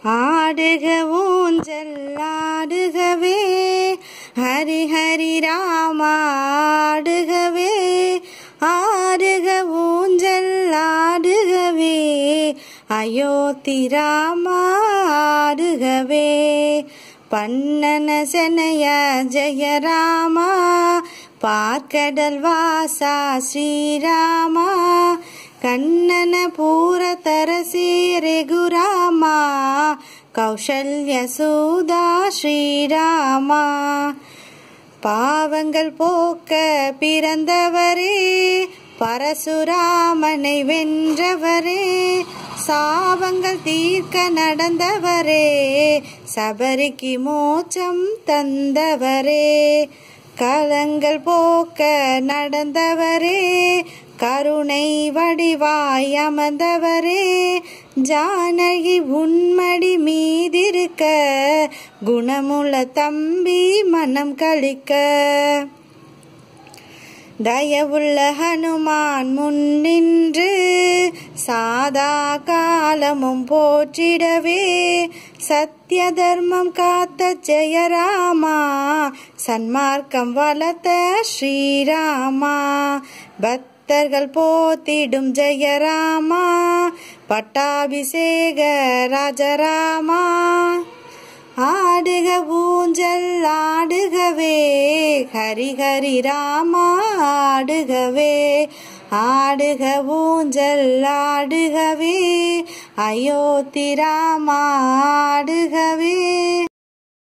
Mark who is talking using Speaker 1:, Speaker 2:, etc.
Speaker 1: ஆடுக ஊஞ்சல் ஆடுகவே ஹரி ஹரி ராமா ஆடுகவே ஆடுக ஊஞ்சல் ஆடுகவே அயோத்தி ராமா ஆடுகவே பன்னன செனைய ஜெயராமா பார்க்கடல் வாசா ஸ்ரீராமா கண்ணன பூரதர ரகுராமா கௌசல்ய சூதா ஸ்ரீராமா பாவங்கள் போக்க பிறந்தவரே பரசுராமனை வென்றவரே சாபங்கள் தீர்க்க நடந்தவரே சபரிக்கு மோட்சம் தந்தவரே கலங்கள் போக்க நடந்தவரே கருணை வடிவாய் அமர்ந்தவரே ஜானகி உன்மடி மீதிருக்க குணமுள்ள தம்பி மனம் கழிக்க தயவுள்ள ஹனுமான் முன் நின்று சாதா காலமும் போற்றிடவே சத்திய தர்மம் காத்த ஜெயராமா சன்மார்க்கம் வளர்த்த ஸ்ரீராமா பக்தர்கள் போத்திடும் ஜெயராமா பட்டாபிஷேக ராஜராமா ஆடுக ஊஞ்சல் ஆடுகவே ஹரி ஹரி ராமா ஆடுகவே ஆடுக ஊஞ்சல் ஆடுகவே அயோத்தி ராமா ஆடுகவே